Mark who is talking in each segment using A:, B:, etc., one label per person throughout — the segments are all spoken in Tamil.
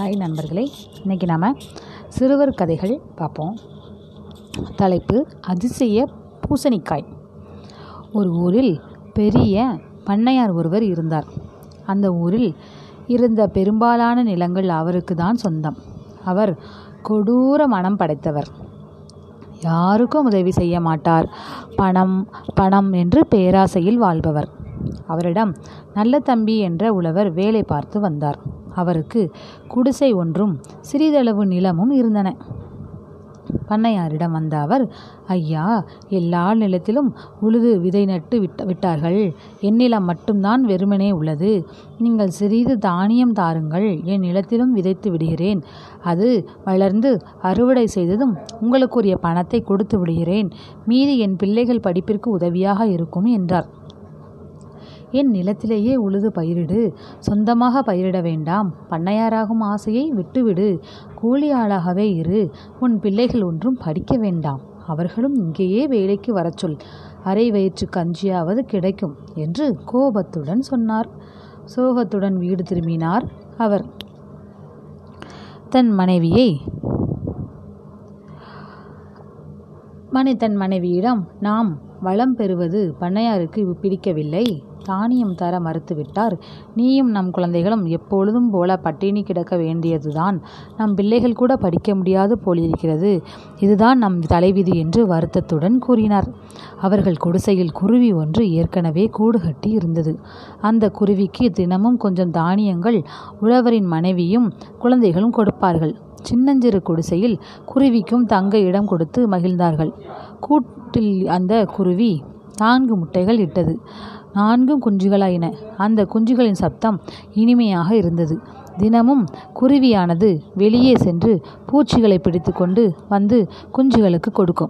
A: ஹாய் நண்பர்களே இன்றைக்கி நாம் சிறுவர் கதைகள் பார்ப்போம் தலைப்பு அதிசய பூசணிக்காய் ஒரு ஊரில் பெரிய பண்ணையார் ஒருவர் இருந்தார் அந்த ஊரில் இருந்த பெரும்பாலான நிலங்கள் அவருக்கு தான் சொந்தம் அவர் கொடூர மனம் படைத்தவர் யாருக்கும் உதவி செய்ய மாட்டார் பணம் பணம் என்று பேராசையில் வாழ்பவர் அவரிடம் நல்ல தம்பி என்ற உழவர் வேலை பார்த்து வந்தார் அவருக்கு குடிசை ஒன்றும் சிறிதளவு நிலமும் இருந்தன பண்ணையாரிடம் வந்த அவர் ஐயா எல்லா நிலத்திலும் உழுது விதை நட்டு விட்ட விட்டார்கள் என் நிலம் மட்டும்தான் வெறுமனே உள்ளது நீங்கள் சிறிது தானியம் தாருங்கள் என் நிலத்திலும் விதைத்து விடுகிறேன் அது வளர்ந்து அறுவடை செய்ததும் உங்களுக்குரிய பணத்தை கொடுத்து விடுகிறேன் மீதி என் பிள்ளைகள் படிப்பிற்கு உதவியாக இருக்கும் என்றார் என் நிலத்திலேயே உழுது பயிரிடு சொந்தமாக பயிரிட வேண்டாம் பண்ணையாராகும் ஆசையை விட்டுவிடு கூலி ஆளாகவே இரு உன் பிள்ளைகள் ஒன்றும் படிக்க வேண்டாம் அவர்களும் இங்கேயே வேலைக்கு வரச் சொல் அரை வயிற்று கஞ்சியாவது கிடைக்கும் என்று கோபத்துடன் சொன்னார் சோகத்துடன் வீடு திரும்பினார் அவர் தன் மனைவியை மனை தன் மனைவியிடம் நாம் வளம் பெறுவது பண்ணையாருக்கு பிடிக்கவில்லை தானியம் தர மறுத்துவிட்டார் நீயும் நம் குழந்தைகளும் எப்பொழுதும் போல பட்டினி கிடக்க வேண்டியதுதான் நம் பிள்ளைகள் கூட படிக்க முடியாது போலிருக்கிறது இதுதான் நம் தலைவிதி என்று வருத்தத்துடன் கூறினார் அவர்கள் குடிசையில் குருவி ஒன்று ஏற்கனவே கூடு கட்டி இருந்தது அந்த குருவிக்கு தினமும் கொஞ்சம் தானியங்கள் உழவரின் மனைவியும் குழந்தைகளும் கொடுப்பார்கள் சின்னஞ்சிறு குடிசையில் குருவிக்கும் தங்க இடம் கொடுத்து மகிழ்ந்தார்கள் கூட்டில் அந்த குருவி நான்கு முட்டைகள் இட்டது நான்கும் குஞ்சுகளாயின அந்த குஞ்சுகளின் சப்தம் இனிமையாக இருந்தது தினமும் குருவியானது வெளியே சென்று பூச்சிகளை பிடித்து கொண்டு வந்து குஞ்சுகளுக்கு கொடுக்கும்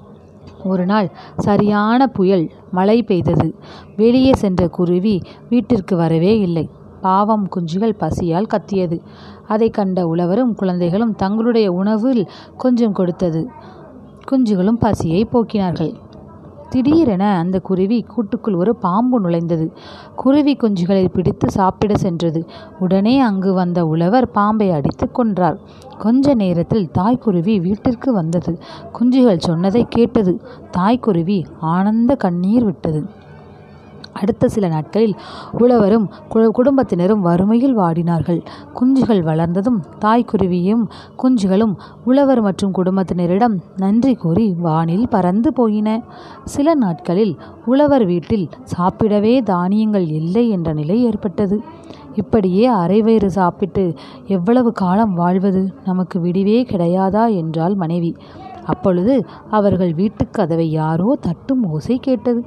A: ஒரு நாள் சரியான புயல் மழை பெய்தது வெளியே சென்ற குருவி வீட்டிற்கு வரவே இல்லை பாவம் குஞ்சுகள் பசியால் கத்தியது அதை கண்ட உழவரும் குழந்தைகளும் தங்களுடைய உணவில் கொஞ்சம் கொடுத்தது குஞ்சுகளும் பசியை போக்கினார்கள் திடீரென அந்த குருவி கூட்டுக்குள் ஒரு பாம்பு நுழைந்தது குருவி குஞ்சுகளை பிடித்து சாப்பிட சென்றது உடனே அங்கு வந்த உழவர் பாம்பை அடித்து கொன்றார் கொஞ்ச நேரத்தில் தாய்க்குருவி வீட்டிற்கு வந்தது குஞ்சுகள் சொன்னதை கேட்டது தாய்க்குருவி ஆனந்த கண்ணீர் விட்டது அடுத்த சில நாட்களில் உழவரும் குடும்பத்தினரும் வறுமையில் வாடினார்கள் குஞ்சுகள் வளர்ந்ததும் தாய்க்குருவியும் குஞ்சுகளும் உழவர் மற்றும் குடும்பத்தினரிடம் நன்றி கூறி வானில் பறந்து போயின சில நாட்களில் உழவர் வீட்டில் சாப்பிடவே தானியங்கள் இல்லை என்ற நிலை ஏற்பட்டது இப்படியே அரைவயிறு சாப்பிட்டு எவ்வளவு காலம் வாழ்வது நமக்கு விடிவே கிடையாதா என்றாள் மனைவி அப்பொழுது அவர்கள் வீட்டுக் கதவை யாரோ தட்டும் ஓசை கேட்டது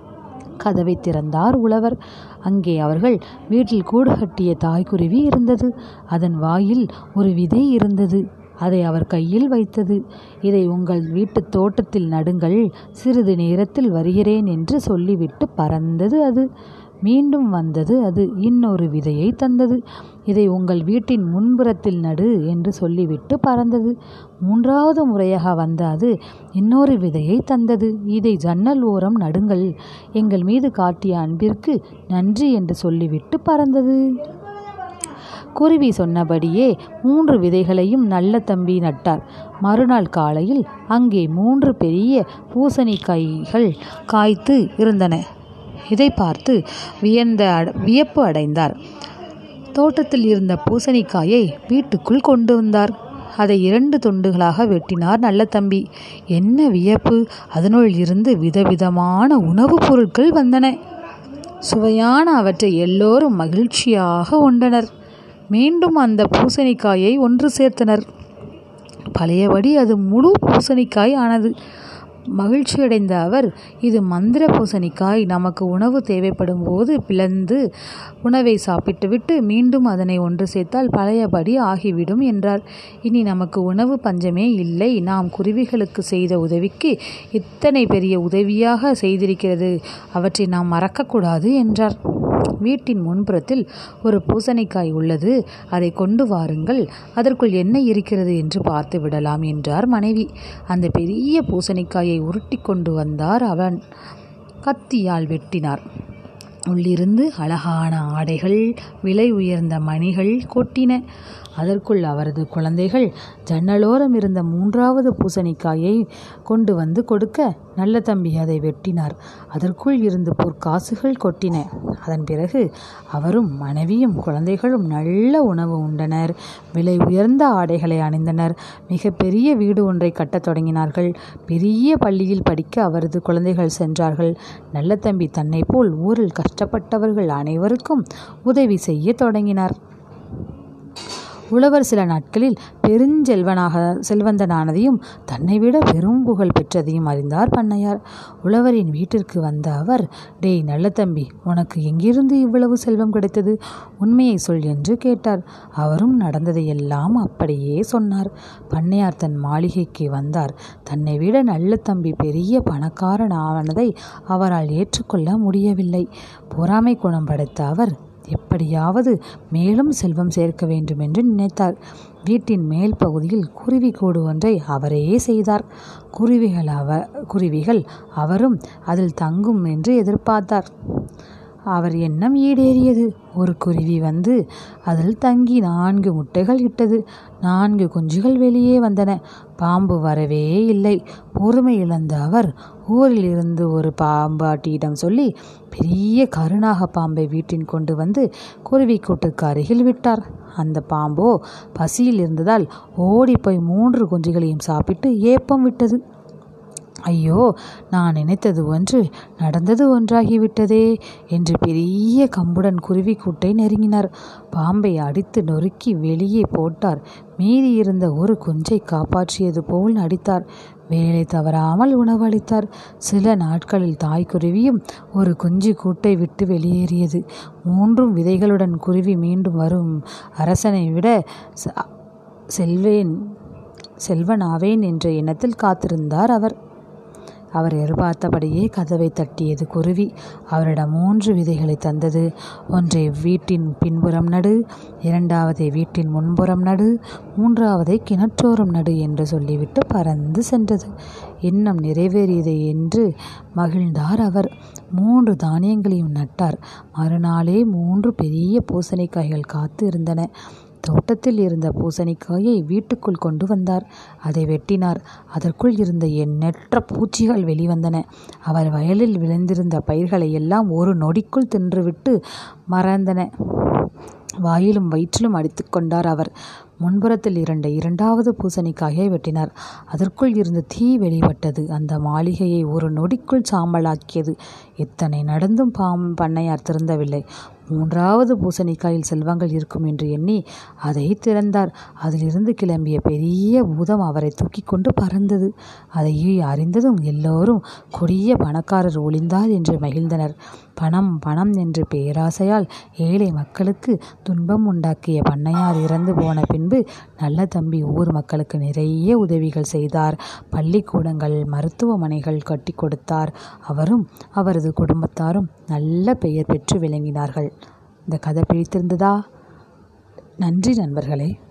A: கதவை திறந்தார் உழவர் அங்கே அவர்கள் வீட்டில் கூடு கட்டிய தாய்க்குருவி இருந்தது அதன் வாயில் ஒரு விதை இருந்தது அதை அவர் கையில் வைத்தது இதை உங்கள் வீட்டு தோட்டத்தில் நடுங்கள் சிறிது நேரத்தில் வருகிறேன் என்று சொல்லிவிட்டு பறந்தது அது மீண்டும் வந்தது அது இன்னொரு விதையை தந்தது இதை உங்கள் வீட்டின் முன்புறத்தில் நடு என்று சொல்லிவிட்டு பறந்தது மூன்றாவது முறையாக வந்த அது இன்னொரு விதையை தந்தது இதை ஜன்னல் ஓரம் நடுங்கள் எங்கள் மீது காட்டிய அன்பிற்கு நன்றி என்று சொல்லிவிட்டு பறந்தது குருவி சொன்னபடியே மூன்று விதைகளையும் நல்ல தம்பி நட்டார் மறுநாள் காலையில் அங்கே மூன்று பெரிய பூசணிக்காய்கள் காய்த்து இருந்தன இதை பார்த்து வியந்த வியப்பு அடைந்தார் தோட்டத்தில் இருந்த பூசணிக்காயை வீட்டுக்குள் கொண்டு வந்தார் அதை இரண்டு துண்டுகளாக வெட்டினார் நல்ல தம்பி என்ன வியப்பு அதனுள் இருந்து விதவிதமான உணவுப் பொருட்கள் வந்தன சுவையான அவற்றை எல்லோரும் மகிழ்ச்சியாக உண்டனர் மீண்டும் அந்த பூசணிக்காயை ஒன்று சேர்த்தனர் பழையபடி அது முழு பூசணிக்காய் ஆனது மகிழ்ச்சியடைந்த அவர் இது மந்திர பூசணிக்காய் நமக்கு உணவு தேவைப்படும் போது பிளந்து உணவை சாப்பிட்டுவிட்டு மீண்டும் அதனை ஒன்று சேர்த்தால் பழையபடி ஆகிவிடும் என்றார் இனி நமக்கு உணவு பஞ்சமே இல்லை நாம் குருவிகளுக்கு செய்த உதவிக்கு இத்தனை பெரிய உதவியாக செய்திருக்கிறது அவற்றை நாம் மறக்கக்கூடாது என்றார் வீட்டின் முன்புறத்தில் ஒரு பூசணிக்காய் உள்ளது அதை கொண்டு வாருங்கள் அதற்குள் என்ன இருக்கிறது என்று பார்த்து விடலாம் என்றார் மனைவி அந்த பெரிய பூசணிக்காயை உருட்டி கொண்டு வந்தார் அவன் கத்தியால் வெட்டினார் உள்ளிருந்து அழகான ஆடைகள் விலை உயர்ந்த மணிகள் கொட்டின அதற்குள் அவரது குழந்தைகள் ஜன்னலோரம் இருந்த மூன்றாவது பூசணிக்காயை கொண்டு வந்து கொடுக்க நல்ல தம்பி அதை வெட்டினார் அதற்குள் இருந்து பொற்காசுகள் கொட்டின அதன் பிறகு அவரும் மனைவியும் குழந்தைகளும் நல்ல உணவு உண்டனர் விலை உயர்ந்த ஆடைகளை அணிந்தனர் மிக பெரிய வீடு ஒன்றை கட்டத் தொடங்கினார்கள் பெரிய பள்ளியில் படிக்க அவரது குழந்தைகள் சென்றார்கள் நல்ல தம்பி தன்னை போல் ஊரில் கஷ்டப்பட்டவர்கள் அனைவருக்கும் உதவி செய்ய தொடங்கினார் உழவர் சில நாட்களில் பெருஞ்செல்வனாக செல்வந்தனானதையும் தன்னை விட பெரும் புகழ் பெற்றதையும் அறிந்தார் பண்ணையார் உழவரின் வீட்டிற்கு வந்த அவர் டேய் நல்ல தம்பி உனக்கு எங்கிருந்து இவ்வளவு செல்வம் கிடைத்தது உண்மையை சொல் என்று கேட்டார் அவரும் நடந்ததையெல்லாம் அப்படியே சொன்னார் பண்ணையார் தன் மாளிகைக்கு வந்தார் தன்னை விட நல்ல தம்பி பெரிய பணக்காரன் ஆனதை அவரால் ஏற்றுக்கொள்ள முடியவில்லை பொறாமை குணம் படைத்த அவர் எப்படியாவது மேலும் செல்வம் சேர்க்க வேண்டும் என்று நினைத்தார் வீட்டின் மேல் பகுதியில் குருவி கூடு ஒன்றை அவரே செய்தார் குருவிகள் அவ குருவிகள் அவரும் அதில் தங்கும் என்று எதிர்பார்த்தார் அவர் எண்ணம் ஈடேறியது ஒரு குருவி வந்து அதில் தங்கி நான்கு முட்டைகள் இட்டது நான்கு குஞ்சுகள் வெளியே வந்தன பாம்பு வரவே இல்லை பொறுமை இழந்த அவர் ஊரில் இருந்து ஒரு பாம்பாட்டியிடம் சொல்லி பெரிய கருணாக பாம்பை வீட்டின் கொண்டு வந்து குருவி கூட்டுக்கு அருகில் விட்டார் அந்த பாம்போ பசியில் இருந்ததால் ஓடிப்போய் மூன்று குஞ்சுகளையும் சாப்பிட்டு ஏப்பம் விட்டது ஐயோ நான் நினைத்தது ஒன்று நடந்தது ஒன்றாகிவிட்டதே என்று பெரிய கம்புடன் குருவி கூட்டை நெருங்கினார் பாம்பை அடித்து நொறுக்கி வெளியே போட்டார் மீதி இருந்த ஒரு குஞ்சை காப்பாற்றியது போல் நடித்தார் வேலை தவறாமல் உணவளித்தார் சில நாட்களில் தாய்க்குருவியும் ஒரு குஞ்சு கூட்டை விட்டு வெளியேறியது மூன்றும் விதைகளுடன் குருவி மீண்டும் வரும் அரசனை விட செல்வேன் செல்வனாவேன் என்ற எண்ணத்தில் காத்திருந்தார் அவர் அவர் எதிர்பார்த்தபடியே கதவை தட்டியது குருவி அவரிடம் மூன்று விதைகளை தந்தது ஒன்றை வீட்டின் பின்புறம் நடு இரண்டாவதை வீட்டின் முன்புறம் நடு மூன்றாவதை கிணற்றோரம் நடு என்று சொல்லிவிட்டு பறந்து சென்றது எண்ணம் நிறைவேறியது என்று மகிழ்ந்தார் அவர் மூன்று தானியங்களையும் நட்டார் மறுநாளே மூன்று பெரிய பூசணிக்காய்கள் காத்து இருந்தன தோட்டத்தில் இருந்த பூசணிக்காயை வீட்டுக்குள் கொண்டு வந்தார் அதை வெட்டினார் அதற்குள் இருந்த எண்ணற்ற பூச்சிகள் வெளிவந்தன அவர் வயலில் விளைந்திருந்த பயிர்களை எல்லாம் ஒரு நொடிக்குள் தின்றுவிட்டு மறந்தன வாயிலும் வயிற்றிலும் அடித்து கொண்டார் அவர் முன்புறத்தில் இருந்த இரண்டாவது பூசணிக்காயை வெட்டினார் அதற்குள் இருந்து தீ வெளிப்பட்டது அந்த மாளிகையை ஒரு நொடிக்குள் சாம்பலாக்கியது இத்தனை நடந்தும் பாம் பண்ணையார் திருந்தவில்லை மூன்றாவது பூசணிக்காயில் செல்வங்கள் இருக்கும் என்று எண்ணி அதை திறந்தார் அதிலிருந்து கிளம்பிய பெரிய பூதம் அவரை தூக்கி கொண்டு பறந்தது அதை அறிந்ததும் எல்லோரும் கொடிய பணக்காரர் ஒளிந்தார் என்று மகிழ்ந்தனர் பணம் பணம் என்று பேராசையால் ஏழை மக்களுக்கு துன்பம் உண்டாக்கிய பண்ணையார் இறந்து போன பின்பு நல்ல தம்பி ஊர் மக்களுக்கு நிறைய உதவிகள் செய்தார் பள்ளிக்கூடங்கள் மருத்துவமனைகள் கட்டி கொடுத்தார் அவரும் அவரது குடும்பத்தாரும் நல்ல பெயர் பெற்று விளங்கினார்கள் இந்த கதை பிடித்திருந்ததா நன்றி நண்பர்களே